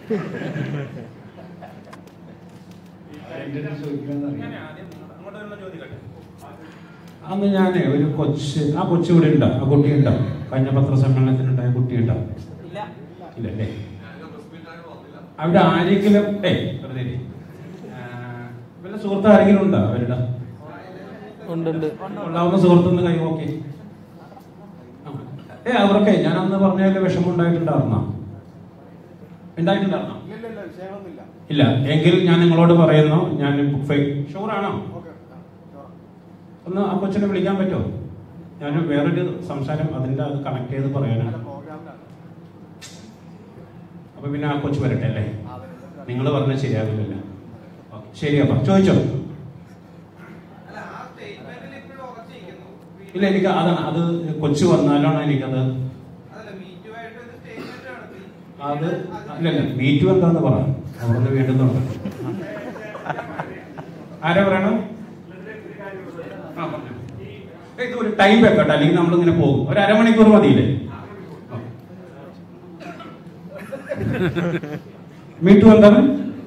ഞാൻ ആദ്യം അങ്ങോട്ട് തന്നെ ചോദിക്കട്ടെ അന്ന് ഞാൻ ഒരു കൊച്ച് ആ കൊച്ചു ഇവിടെ ഉണ്ടോ ആ കുട്ടി ഉണ്ടോ കഴിഞ്ഞ പത്രസമ്മേളനത്തിനുണ്ടായ കുട്ടി ഉണ്ടോ ഇല്ല ഇല്ലല്ലേ അവിടെ ആരെങ്കിലും ഏ വെറുതെ ഇരി. ആ, വല്ല സുഹൃത്ത് ആരെങ്കിലും ഉണ്ടോ അവരുടെ ഉണ്ട് ഉണ്ട് ഉണ്ടാവുന്ന സുഹൃത്തുന്ന് കൈ നോക്കി ഏ അവർക്ക് ഞാൻ അന്ന് പറഞ്ഞതിൽ വിഷമം ഉണ്ടായിട്ടുണ്ടായിരുന്ന ഉണ്ടായിട്ടുണ്ടായിരുന്ന ഇല്ലില്ല വിഷയമൊന്നുമില്ല ഇല്ല എങ്കിൽ ഞാൻ നിങ്ങളോട് പറയുന്നു ഞാൻ ഷുവറാണോ ഓക്കെ ഒന്ന് ആ കൊച്ചിനെ വിളിക്കാൻ പറ്റുമോ ഞാൻ വേറൊരു സംസാരം അതിന്റെ അത് കണക്ട് ചെയ്ത് പറയാനാണ് പ്രോഗ്രാമിലാണ് അപ്പൊ പിന്നെ ആ കൊച്ചു വരട്ടെ അല്ലേ ആ, വരുന്നുണ്ട്. നിങ്ങൾ പറഞ്ഞാൽ ശരിയാവില്ലല്ലോ ഓക്കേ, ശരി അപ്പൊ ചോദിച്ചോ അല്ല ആ സ്റ്റേറ്റ്മെന്റിൽ ഇപ്പോഴും ഉറച്ചിരിക്കുന്നു ഇല്ല എനിക്ക് അതാണ് അത് കൊച്ചു വന്നാലാണ് എനിക്കത് അതല്ല മീറ്റുമായിട്ട് ഒരു സ്റ്റേറ്റ്മെന്റ് നടത്തി അത് ഇല്ല ഇല്ല മീറ്റു എന്താന്ന് പറ അവിടുന്ന് വീണ്ടും തുടങ്ങും. ആരാ പറയണം ആ, പറഞ്ഞോ. ഏയ്, ഇത് ഒരു ടൈം വെക്കട്ടെ അല്ലെങ്കിൽ നമ്മൾ ഇങ്ങനെ പോകും ഒരു അരമണിക്കൂർ മതിയില്ലേ മീറ്റു എന്താണ്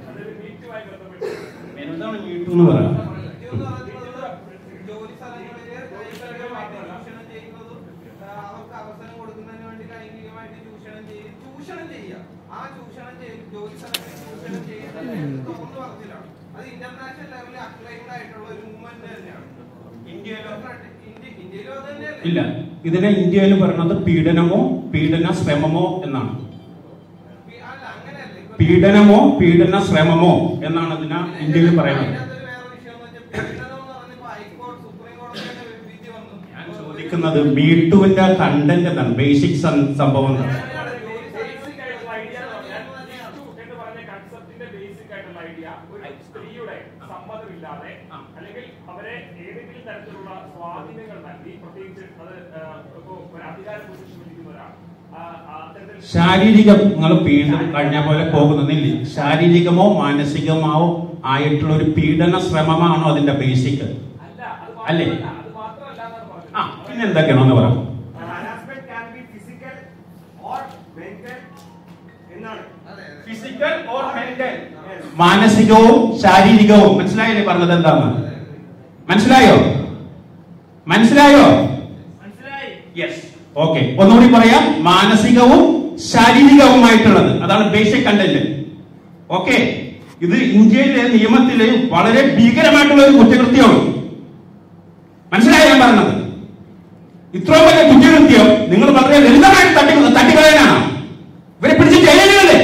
എന്താണ് മീറ്റു എന്ന് പറയാം മീറ്റു എന്ന് പറയുന്നത് ജോലി സ്ഥലങ്ങളില് ലൈംഗികമായിട്ട് ചൂഷണം ചെയ്യുന്നതും ആ, അവർക്ക് അവസരം കൊടുക്കുന്നതിന് വേണ്ടി ലൈംഗികമായിട്ട് ചൂഷണം ചെയ്യും ചൂഷണം ചെയ്യുക ആ ചൂഷണം ചെയ്ത് ജോലി സ്ഥലങ്ങളിൽ ചൂഷണം ചെയ്യുന്നത് തുറന്നു പറഞ്ഞിലാണ് അത് ഇന്റർനാഷണൽ ലെവലിൽ അക്ലൈംഡ് ആയിട്ടുള്ള ഒരു മൂവ്മെന്റ് തന്നെയാണ് ഇന്ത്യയിലോ ഇന്ത്യ- ഇന്ത്യയിലും അത് തന്നെയല്ലേ ഇല്ല ഇതിനെ ഇന്ത്യയിൽ പറയുന്നത് പീഡനമോ പീഡന ശ്രമമോ എന്നാണ് പി- അല്ല അങ്ങനെയല്ല ഇപ്പൊ പീഡനമോ പീഡന ശ്രമമോ എന്നാണ് ഇതിനെ ഇന്ത്യയിൽ പറയുന്നത് അതിനകത്തൊരു വേറെ വിഷയം എന്ന് വെച്ചാൽ പീഡനം എന്ന് പറഞ്ഞപ്പോ ഹൈക്കോടതി സുപ്രീം കോടതി തന്നെ വിധി വന്നു ഞാൻ ചോദിക്കുന്നത് മീട്ടുവിന്റെ കണ്ടന്റ് എന്താണ് ബേസിക് സംഭവം എന്താണ് ബേസിക് ആയിട്ടുള്ള ഐഡിയ എന്ന് പറഞ്ഞാൽ മീറ്റു എന്ന് പറഞ്ഞ കൺസെപ്റ്റിന്റെ ബേസിക് ആയിട്ടുള്ള ഐഡിയ ഒരു സ്ത്രീയുടെ സമ്മതമില്ലാതെ അല്ലെങ്കിൽ അവരെ ഏതെങ്കിലും തരത്തിലുള്ള സ്വാധീനങ്ങൾ നൽകി പ്രത്യേകിച്ച് അത് ആ, ഇപ്പോ ഒരു അധികാര പൊസിഷനിൽ ഇരിക്കുന്ന ഒരാൾ ആ, ആ അത്തരത്തിൽ ശാരീരികം നിങ്ങൾ വീണ്ടും കഴിഞ്ഞ പോലെ പോകുന്നില്ല ശാരീരികമോ മാനസികമോ ആയിട്ടുള്ള ഒരു പീഡന ശ്രമമാണോ അതിന്റെ ബേസിക് അല്ല അത് അല്ലേ? മാത്രമല്ല അത് മാത്രമല്ല എന്നാണ് പറഞ്ഞത് ആ പിന്നെ എന്തൊക്കെയാണെന്ന് പറയാം harassment can be physical or mental എന്നാണ് അതെ അതെ ഫിസിക്കൽ ഓർ മെന്റൽ മാനസികവും ശാരീരികവും മനസ്സിലായില്ലേ പറഞ്ഞത് എന്താണ് മനസ്സിലായോ മനസ്സിലായോ മനസ്സിലായി യെസ് ഓക്കെ ഒന്നുകൂടി പറയാം മാനസികവും ശാരീരികവുമായിട്ടുള്ളത് അതാണ് ബേസിക് കണ്ടന്റ് ഓക്കെ ഇത് ഇന്ത്യയിലെ നിയമത്തിലെ വളരെ ഭീകരമായിട്ടുള്ള ഒരു കുറ്റകൃത്യമാണ് മനസ്സിലായോ ഞാൻ പറഞ്ഞത് ഇത്രയും വലിയ കുറ്റകൃത്യം നിങ്ങൾ വളരെ ലളിതമായിട്ട് തട്ടി തട്ടിക്കളയാനാണ് ഇവരെ പിടിച്ച് ജയിലുകളല്ലേ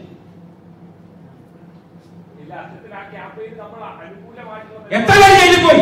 ഇല്ല അത്തരത്തിൽ ആ ക്യാമ്പയിൻ നമ്മൾ അനുകൂലമായിട്ടുള്ള എത്ര പേര് ജയിലിൽ പോയി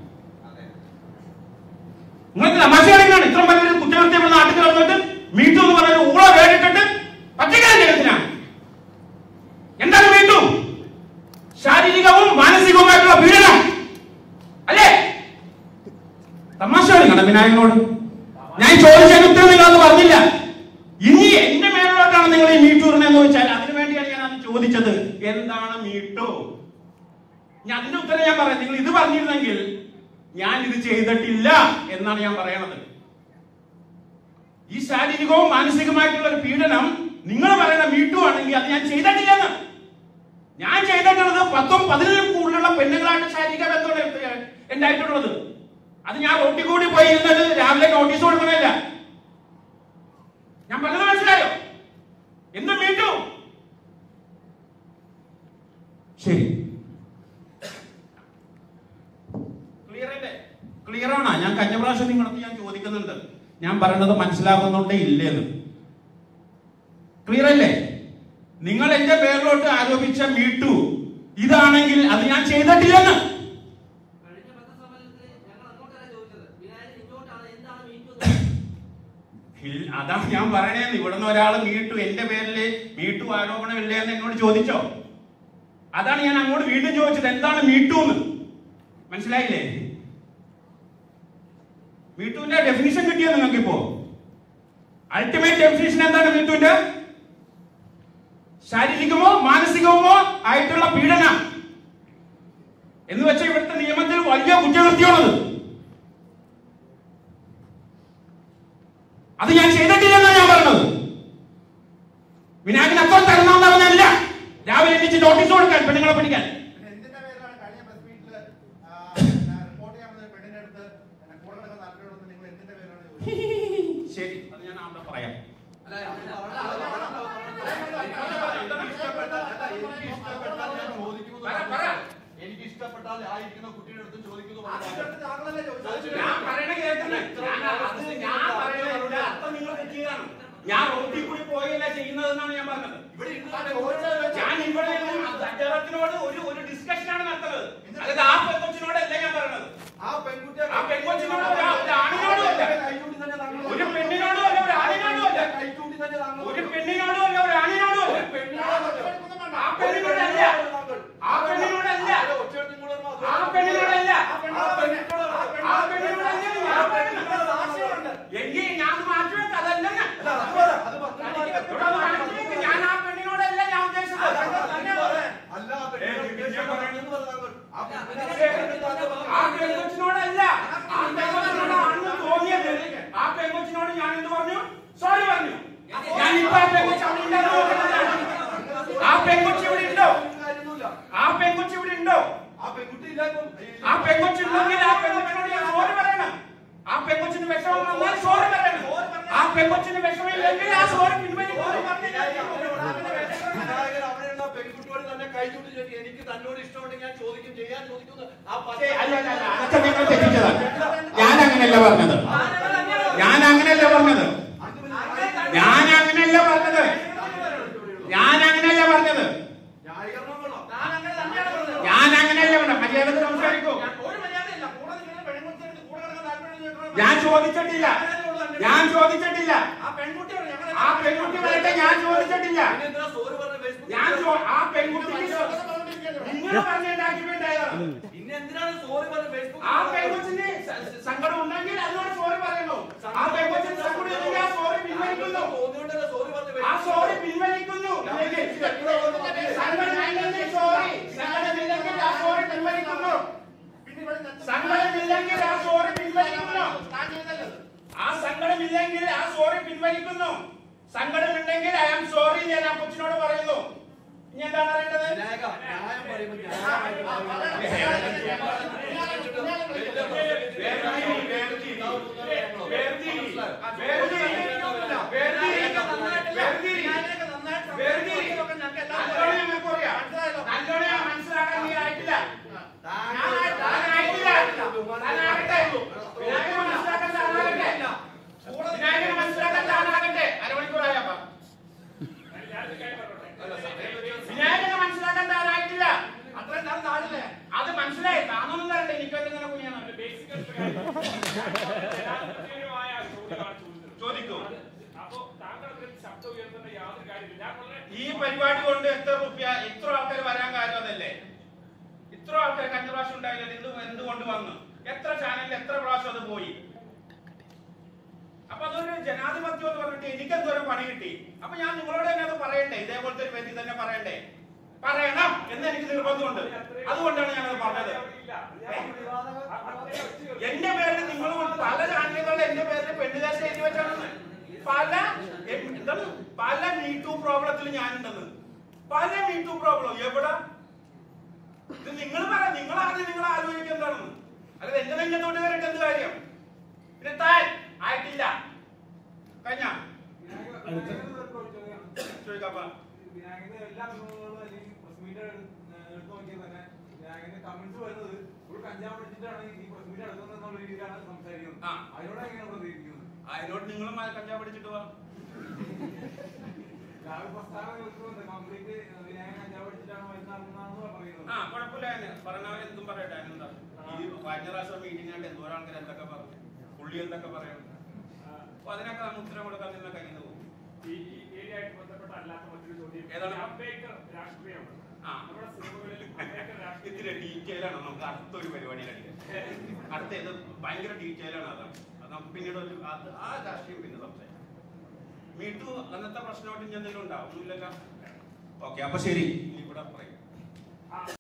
നിങ്ങൾക്ക് തമാശ കളിക്കാണ് ഇത്ര വലിയൊരു കുറ്റകൃത്യം ഇവിടെ നാട്ടിൽ നടന്നിട്ട് മീറ്റു എന്ന് പറയുന്ന ഊള വേടിട്ടിട്ട് പച്ചക്കറി ജനത്തിനാണ് എന്താണ് മീറ്റു ശാരീരികവും മാനസികവുമായിട്ടുള്ള പീഡനം അല്ലേ തമാശ കളിക്കണം വിനായകനോട് ഞാൻ ചോദിച്ചതിന് ഉത്തരം നിങ്ങളൊന്നും പറഞ്ഞില്ല ഇനി എന്റെ മേലോട്ടാണ് നിങ്ങൾ ഈ മീറ്റൂറിനെ എന്ന് ചോദിച്ചാൽ അതിനു വേണ്ടിയാണ് ഞാൻ അത് ചോദിച്ചത് എന്താണ് മീറ്റു ഞാൻ അതിന്റെ ഉത്തരം ഞാൻ പറയാം നിങ്ങൾ ഇത് പറഞ്ഞിരുന്നെങ്കിൽ ഞാൻ ഇത് ചെയ്തിട്ടില്ല എന്നാണ് ഞാൻ പറയണത് ഈ ശാരീരികവും മാനസികമായിട്ടുള്ള ഒരു പീഡനം നിങ്ങൾ പറയുന്ന മീട്ടു ആണെങ്കിൽ അത് ഞാൻ ചെയ്തിട്ടില്ലെന്ന് ഞാൻ ചെയ്തിട്ടുള്ളത് പത്തും പതിനും കൂടുതലുള്ള പെണ്ണുങ്ങളായിട്ട് ശാരീരിക ബന്ധമാണ് എന്റെ ആയിട്ടുള്ളത് അത് ഞാൻ റോട്ടിൽ കൂടി പോയി ഇരുന്നിട്ട് രാവിലെ നോട്ടീസ് കൊടുക്കണല്ല ഞാൻ പറഞ്ഞത് മനസ്സിലായോ എന്ത് മീട്ടു ശരി ക്ലിയർ അല്ലേ ക്ലിയർ ആണോ ഞാൻ കഴിഞ്ഞ പ്രാവശ്യം നിങ്ങളടുത്ത് ഞാൻ ചോദിക്കുന്നുണ്ട് ഞാൻ പറയുന്നത് മനസ്സിലാകുന്നുണ്ടേ ഇല്ലേന്ന് ക്ലിയർ അല്ലേ നിങ്ങൾ എന്റെ പേരിലോട്ട് ആരോപിച്ച മീട്ടു ഇതാണെങ്കിൽ അത് ഞാൻ ചെയ്തിട്ടില്ലെന്ന് കഴിഞ്ഞ പത്രസമ്മേളനത്തിൽ ഞങ്ങൾ അങ്ങോട്ടല്ല ചോദിച്ചത് വിനായകൻ ഇങ്ങോട്ടാണ് എന്താണ് മീറ്റു ഇല്ല, അതാണ് ഞാൻ പറയണേന്ന് ഇവിടുന്ന് ഒരാൾ മീട്ടു എന്റെ പേരില് മീട്ടു ആരോപണമില്ലേ എന്ന് എന്നോട് ചോദിച്ചോ അതാണ് ഞാൻ അങ്ങോട്ട് വീണ്ടും ചോദിച്ചത് എന്താണ് മീട്ടു എന്ന് മനസ്സിലായില്ലേ മീട്ടുവിന്റെ ഡെഫിനിഷൻ കിട്ടിയോ നിങ്ങൾക്ക് ഇപ്പോ അൾട്ടിമേറ്റ് ഡെഫിനിഷൻ എന്താണ് മീട്ടുവിന്റെ ശാരീരികമോ മാനസികമോ ആയിട്ടുള്ള പീഡനം എന്ന് വെച്ചാൽ ഇവിടുത്തെ നിയമത്തിൽ വലിയ കുറ്റകൃത്യമാണത് അത് ഞാൻ ചെയ്തിട്ടില്ലെന്നാണ് ഞാൻ പറഞ്ഞത് വിനായകൻ അത്ര തരുന്ന പറഞ്ഞല്ല നിങ്ങളെ പഠിക്കാൻ പിന്നെ എന്തിന്റെ പേരിലാണ് കഴിഞ്ഞ പ്രസ് മീറ്റിൽ റിപ്പോർട്ട് ചെയ്യാൻ വന്ന പെണ്ണിന്റെ അടുത്ത് എന്നെ കൂടെ കിടക്കുന്ന താല്പര്യമുള്ളത് നിങ്ങൾ എന്തിന്റെ പേരിലാണ് ചോദിച്ചത് ശരി അത് ഞാൻ അവിടെ പറയാം അല്ല, അങ്ങനെ പറഞ്ഞാൽ എനിക്ക് ഇഷ്ടപ്പെട്ടാൽ അല്ല, എനിക്ക് ഇഷ്ടപ്പെട്ടാൽ ഞാൻ ചോദിക്കുന്നു പറ, പറ. എനിക്ക് ഇഷ്ടപ്പെട്ടാൽ ആയിരിക്കുന്ന കുട്ടിയുടെ അടുത്ത് ചോദിക്കുന്നു ആ കുട്ടിയുടെ താങ്കളല്ലേ ചോദിച്ചത്? ഞാൻ പറയണ കേൾക്കുന്നേ ഞാൻ അത് ഞാൻ പറയണതിന്റെ അർത്ഥം നിങ്ങൾ തെറ്റിയതാണ് ഞാൻ റോട്ടിൽ കൂടി പോയല്ല ചെയ്യുന്നതെന്നാണ് ഞാൻ പറഞ്ഞത് ഇവിടെ ഇരുന്നാണ് ചോദിച്ചത്. ഞാൻ ഇവിടെ അദ്ദേഹത്തിനോട് ഒരു ഒരു ഡിസ്കഷനാണ് നടത്തുന്നത് അതായത് ആ പെൺകൊച്ചിനോടല്ല ഞാൻ പറഞ്ഞത് ആ പെൺകുട്ടിയെ ആ പെൺകൊച്ചിനോട് ഒരു ആ- ഒരു ആണിനോടും അല്ല കൈചൂണ്ടി തന്നെ താങ്കൾ ഒരു പെണ്ണിനോടും അല്ല ഒരു ആണിനോടും അല്ല കൈചൂണ്ടി തന്നെ താങ്കൾ ഒരു പെണ്ണിനോടും അല്ല ഒരു ആണിനോടും അല്ല ആ പെണ്ണിനോടല്ല ആ പെണ്ണിനോടല്ല ആ പെണ്ണിനോടല്ല ആ പെണ്ണിനോടല്ല ഞാൻ പറയുന്നത് എങ്കിൽ ഞാൻ മാറ്റിവെക്ക അതല്ലെന്ന് ഇവിടെ മാറ്റിവെക്ക ഞാൻ ആ പെണ്ണിനോടല്ല ഞാൻ ഉദ്ദേശിച്ചത് ആ പെൺകൊച്ചിനോടല്ല ആ പെൺകൊച്ചിനോടാണെന്ന് തോന്നിയത് ആ പെൺകൊച്ചിനോട് ഞാൻ എന്ത് പറഞ്ഞു സോറി പറഞ്ഞു ഞാൻ ഇപ്പൊ ആ പെൺകൊച്ചി അവിടെ ഇല്ലെന്ന് നോക്കുന്നതാണ് ആ പെൺകൊച്ചി ഇവിടെ ഉണ്ടോ ആ പെൺകൊച്ചി ഇവിടെ ഉണ്ടോ ആ പെൺകൊച്ചി ഉണ്ടെങ്കിൽ ആ പെൺകൊച്ചിനോട് ഞാൻ സോറി പറയണം ആ പെൺകൊച്ചിന് വിഷമം വന്നാൽ സോറി പറയണം ആ പെൺകൊച്ചിന് വിഷമമില്ലെങ്കിൽ ആ സോറി പിൻവലിക്കും പെൺകുട്ടിയോട് തന്നെ കൈചൂണ്ടി ചോദിക്കും എനിക്ക് തന്നോട് ഇഷ്ടമുണ്ടെങ്കിൽ ഞാൻ ചോദിക്കും ചെയ്യാൻ ചോദിക്കുന്നു ആ ഏയ് അല്ല, അല്ല, അല്ല, അതൊക്കെ നിങ്ങൾ തെറ്റിച്ചതാണ് ഞാൻ അങ്ങനെയല്ല പറഞ്ഞത് ഞാൻ അങ്ങനെയല്ല പറഞ്ഞത് ഞാൻ അങ്ങനെയല്ല പറഞ്ഞത് ഞാൻ അങ്ങനെയല്ല പറഞ്ഞത് ന്യായീകരണങ്ങളോ ഞാൻ അങ്ങനെയല്ല പറഞ്ഞത് മര്യാദ സംസാരിക്കൂ ഞാൻ ചോദിച്ചിട്ടില്ല ഞാൻ ചോദിച്ചിട്ടില്ല ആ പെൺകുട്ടിയോട് ഞങ്ങൾ ആ പെൺകുട്ടി വരട്ടെ ഞാൻ ചോദിച്ചിട്ടില്ല പിന്നെ എന്തിനാ സോറി പറഞ്ഞ ഫേസ്ബുക്കിൽ ഞാൻ ചോ- ആ പെൺകുട്ടിക്ക് നിങ്ങൾ പറഞ്ഞുണ്ടാക്കിയിട്ടുണ്ടായതാണ് പിന്നെ എന്തിനാണ് സോറി പറഞ്ഞ ആ ഫേസ്ബുക്കിൽ പെൺകൊച്ചിന് സ- സങ്കടം ഉണ്ടെങ്കിൽ അതിനോട് സോറി പറയുന്നു ആ പെൺകൊച്ചിന് സങ്കടം ഇല്ലെങ്കിൽ ആ സോറി പിൻവലിക്കുന്നു തോന്നിയോണ്ടല്ലേ സോറി പറഞ്ഞ ആ സോറി പിൻവലിക്കുന്നു ഇല്ലെങ്കിൽ സങ്കടമില്ലെങ്കിൽ സോറി സങ്കടമില്ലെങ്കിൽ ആ സോറി പിൻവലിക്കുന്നു സങ്കടമില്ലെങ്കിൽ ആ സോറി പിൻവലിക്കുന്നു ആ സങ്കടമില്ലെങ്കിൽ ആ സോറി പിൻവലിക്കുന്നു സങ്കടമുണ്ടെങ്കിൽ ഐ ആം സോറി ഞാൻ ആ കൊച്ചിനോട് പറയുന്നു ഇനി എന്താണ് അറിയേണ്ടത് വിനായക, ന്യായം പറയുമ്പോൾ ന്യായം മനസ്സിലാക്കാൻ നീ ആയിട്ടില്ല താനായിട്ടില്ല താനാകട്ടെ വിനായകനെ മനസ്സിലാക്കാൻ താനാകട്ടെ വിനായകനെ മനസ്സിലാക്കാൻ താനാകട്ടെ അരമണിക്കൂറായപ്പ വിനായകനെ മനസ്സിലാക്കാൻ താനായിട്ടില്ല അത്രയും താൻ താഴില്ലേ അത് മനസ്സിലായി താനൊന്നും തരണ്ട എനിക്ക് ഇങ്ങനെ കുഞ്ഞാണ് ചോദിക്കൂ അപ്പോ താങ്കൾ അതിൽ ശബ്ദം ഉയർത്തേണ്ട യാതൊരു കാര്യമില്ല ഞാൻ വളരെ ഈ പരിപാടി കൊണ്ട് എത്ര റുപ്യ ഇത്ര ആൾക്കാർ വരാൻ കാര്യം അതല്ലേ ഇത്ര ആൾക്കാർ കഴിഞ്ഞ പ്രാവശ്യം ഉണ്ടായില്ല എന്ത് എന്തുകൊണ്ട് വന്നു എത്ര ചാനലിൽ എത്ര പ്രാവശ്യം അത് പോയി അപ്പൊ അതൊരു ജനാധിപത്യം എന്ന് പറഞ്ഞിട്ട് എനിക്ക് എന്തോരം പണി കിട്ടി അപ്പൊ ഞാൻ നിങ്ങളോട് തന്നെ അത് പറയണ്ടേ ഇതേപോലത്തെ ഒരു വേദി തന്നെ പറയണ്ടേ പറയണം എന്ന് എനിക്ക് നിർബന്ധമുണ്ട് അതുകൊണ്ടാണ് ഞാനത് പറഞ്ഞത് ഇല്ല ഞാൻ അത്രയും ഒച്ച കേൾക്കും. എന്റെ പേരിൽ നിങ്ങൾ പല ചാനലുകളുടെ എന്റെ പേരിൽ പെണ്ണുകാശ് എഴുതി വെച്ചാണെന്ന് പല എ- എന്താണ് പല മീറ്റു പ്രോബ്ലത്തിൽ ഞാനുണ്ടെന്ന് പല മീറ്റു പ്രോബ്ലം എവിടെ ഇത് നിങ്ങൾ പറ നിങ്ങൾ ആദ്യം നിങ്ങൾ ആലോചിക്കുക എന്താണെന്ന് അല്ലാതെ എന്റെ നെഞ്ഞത്തോട്ട് കയറിയിട്ട് എന്ത് കാര്യം പിന്നെ താൻ ആയിട്ടില്ല കഴിഞ്ഞ ചോദിക്കാപ്പാ വിനായകന്റെ എല്ലാ അനുഭവങ്ങളും അല്ലെങ്കിൽ പ്രസ് മീറ്റ് എടുത്തു നോക്കിയാൽ തന്നെ വിനായകന്റെ കമന്റ്സ് വരുന്നത് ഒരു കഞ്ചാവ് അടിച്ചിട്ടാണ് ഈ പ്രസ് മീറ്റ് എടുക്കുന്നത് എന്നുള്ള രീതിയിലാണ് സംസാരിക്കുന്നത് ആ. അതിനോട് എങ്ങനെ പ്രതികരിക്കുന്നത് അതിനോട് നിങ്ങളും കഞ്ചാവ് പിടിച്ചിട്ട് വാ രാവിലെ പ്രസ്താവന കേൾക്കുന്നുണ്ട് കംപ്ലീറ്റ് വിനായകൻ കഞ്ചാവ് അടിച്ചിട്ടാണ് മരുന്ന് നടത്തുന്നതാണെന്ന് പറയുന്നത് ആ കുഴപ്പമില്ല അതിന് പറഞ്ഞവർ എന്തും പറയട്ടെ അതിനെന്താ ഈ കഴിഞ്ഞ പ്രാവശ്യം മീറ്റിംഗ് ആയിട്ട് എന്തോരം ആൾക്കാർ എന്തൊക്കെ പറഞ്ഞു പുള്ളി എന്തൊക്കെ പറയണം അപ്പൊ അതിനൊക്കെ നമ്മൾ ഉത്തരം കൊടുക്കാൻ നിന്ന കയ്യിൽ നിന്ന് പോകും ഈ ഈ ഏരിയയായിട്ട് ബന്ധപ്പെട്ട അല്ലാത്ത മറ്റൊരു ചോദ്യം ഏതാണ്? അംബേദ്കർ രാഷ്ട്രീയമുണ്ട് ആ. നമ്മുടെ സിനിമകളിൽ അംബേദ്കർ രാഷ്ട്രീയം ഇത്തിരി ഡീറ്റെയിൽ ആണ് നമുക്ക് അടുത്തൊരു പരിപാടിയിലടിക്കാൻ അടുത്ത ഇത് ഭയങ്കര ഡീറ്റെയിൽ ആണ് അതാണ് അത് നമുക്ക് പിന്നീട് ഒരു അത് ആ രാഷ്ട്രീയം പിന്നെ സംസാരിക്കാം മീട്ടു അന്നത്തെ പ്രശ്നമായിട്ട് ഇനി എന്തെങ്കിലും ഉണ്ടാവും ഒന്നുമില്ലല്ലോ ഓക്കെ അപ്പൊ ശരി ഇനി ഇവിടെ പറയും